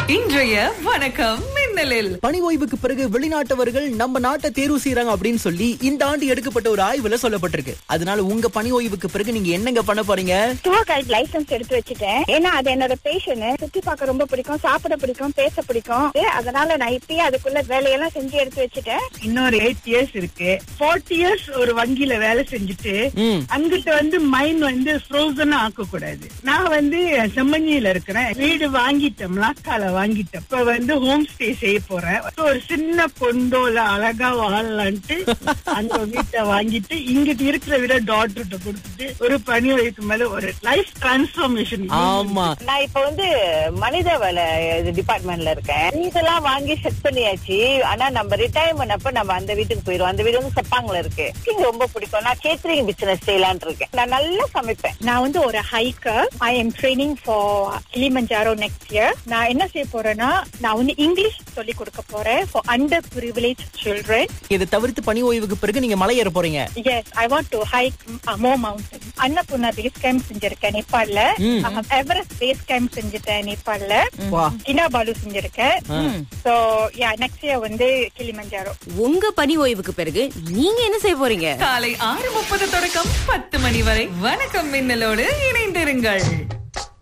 இன்றைய வணக்கம் மின்னலில் பணி ஓய்வுக்கு பிறகு வெளிநாட்டவர்கள் நம்ம நாட்டை தேர்வு செய்யறாங்க அப்படின்னு சொல்லி இந்த ஆண்டு எடுக்கப்பட்ட ஒரு ஆய்வுல சொல்லப்பட்டிருக்கு அதனால உங்க பணி ஓய்வுக்கு பிறகு நீங்க என்னங்க பண்ண போறீங்க டூர் கைட் லைசன்ஸ் எடுத்து வச்சுட்டேன் ஏன்னா அது என்னோட பேஷன் சுத்தி பார்க்க ரொம்ப பிடிக்கும் சாப்பிட பிடிக்கும் பேச பிடிக்கும் அதனால நான் இப்பயே அதுக்குள்ள வேலையெல்லாம் செஞ்சு எடுத்து வச்சுட்டேன் இன்னொரு எயிட் இயர்ஸ் இருக்கு ஃபார்ட்டி இயர்ஸ் ஒரு வங்கியில வேலை செஞ்சுட்டு ம். அங்கிட்ட வந்து மைண்ட் வந்து ஃப்ரோசனா ஆக்க கூடாது நான் வந்து செம்மஞ்சியில இருக்கிறேன் வீடு வாங்கிட்டேன் மலாக்கால வாங்கிட்டேன் இப்ப வந்து ஹோம் ஸ்டே செய்ய போறேன் So, ஒரு சின்ன பொந்தோல அழகா வாழலான்ட்டு அந்த வீட்டை வாங்கிட்டு இங்கிட்டு இருக்கிற விட டாக்டர்கிட்ட கொடுத்துட்டு ஒரு பணி வயதுக்கு மேல ஒரு லைஃப் டிரான்ஸ்பார்மேஷன் ஆமா நான் இப்ப வந்து மனித வள டிபார்ட்மெண்ட்ல இருக்கேன் வீடெல்லாம் வாங்கி செட் பண்ணியாச்சு ஆனா நம்ம ரிட்டையர்மெண்ட் அப்ப நம்ம அந்த வீட்டுக்கு போயிருவோம் அந்த வீடு வந்து செப்பாங்கல இருக்கு குக்கிங் ரொம்ப பிடிக்கும் நான் கேட்டரிங் பிசினஸ் செய்யலாம்னு இருக்கேன் நான் நல்லா சமைப்பேன் நான் வந்து ஒரு hiker I am training for Kilimanjaro next year நான் என்ன செய்ய போறேன்னா நான் வந்து இங்கிலீஷ் சொல்லி கொடுக்க போறேன் ஃபார் அண்டர் ப்ரிவிலேஜ் சில்ட்ரன் இதை தவிர்த்து பணி ஓய்வுக்கு பிறகு நீங்க மலை ஏற போறீங்க yes I want to hike more mountain Annapurna base camp செஞ்சிருக்கேன் நேபாள்ல ம். எவரெஸ்ட் பேஸ் கேம்ப் செஞ்சுட்டேன் நேபாள்ல வா கினாபாலு செஞ்சிருக்கேன் சோ யா நெக்ஸ்ட் இயர் வந்து கிளிமஞ்சாரோ உங்க பணி ஓய்வுக்கு பிறகு நீங்க என்ன செய்ய போறீங்க காலை ஆறு முப்பது தொடக்கம் பத்து மணி வரை வணக்கம் மின்னலோடு இணைந்திருங்கள்